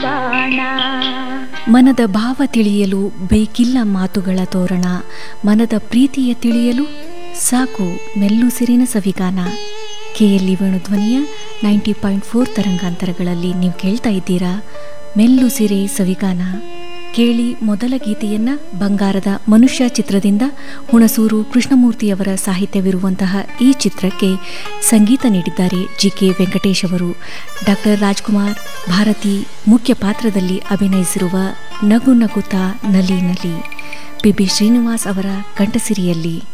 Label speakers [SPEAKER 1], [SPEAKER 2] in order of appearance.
[SPEAKER 1] ಬಾಣ
[SPEAKER 2] ಮನದ ಭಾವ ತಿಳಿಯಲು ಬೇಕಿಲ್ಲ ಮಾತುಗಳ ತೋರಣ ಮನದ ಪ್ರೀತಿಯ ತಿಳಿಯಲು ಸಾಕು ಮೆಲ್ಲುಸಿರಿನ ಸವಿಗಾನ ಕೆಎಲ್ಇ ವೇಣುಧ್ವನಿಯ ನೈಂಟಿ ಪಾಯಿಂಟ್ ಫೋರ್ ತರಂಗಾಂತರಗಳಲ್ಲಿ ನೀವು ಕೇಳ್ತಾ ಇದ್ದೀರಾ ಮೆಲ್ಲುಸಿರೆ ಸವಿಗಾನ ಕೇಳಿ ಮೊದಲ ಗೀತೆಯನ್ನ ಬಂಗಾರದ ಮನುಷ್ಯ ಚಿತ್ರದಿಂದ ಹುಣಸೂರು ಕೃಷ್ಣಮೂರ್ತಿಯವರ ಸಾಹಿತ್ಯವಿರುವಂತಹ ಈ ಚಿತ್ರಕ್ಕೆ ಸಂಗೀತ ನೀಡಿದ್ದಾರೆ ಜಿ ಕೆ ವೆಂಕಟೇಶ್ ಅವರು ಡಾಕ್ಟರ್ ರಾಜ್ಕುಮಾರ್ ಭಾರತಿ ಮುಖ್ಯ ಪಾತ್ರದಲ್ಲಿ ಅಭಿನಯಿಸಿರುವ ನಗು ನಗುತ್ತಾ ನಲಿ ನಲಿ ಪಿ ಬಿ ಶ್ರೀನಿವಾಸ್ ಅವರ ಕಂಠಸಿರಿಯಲ್ಲಿ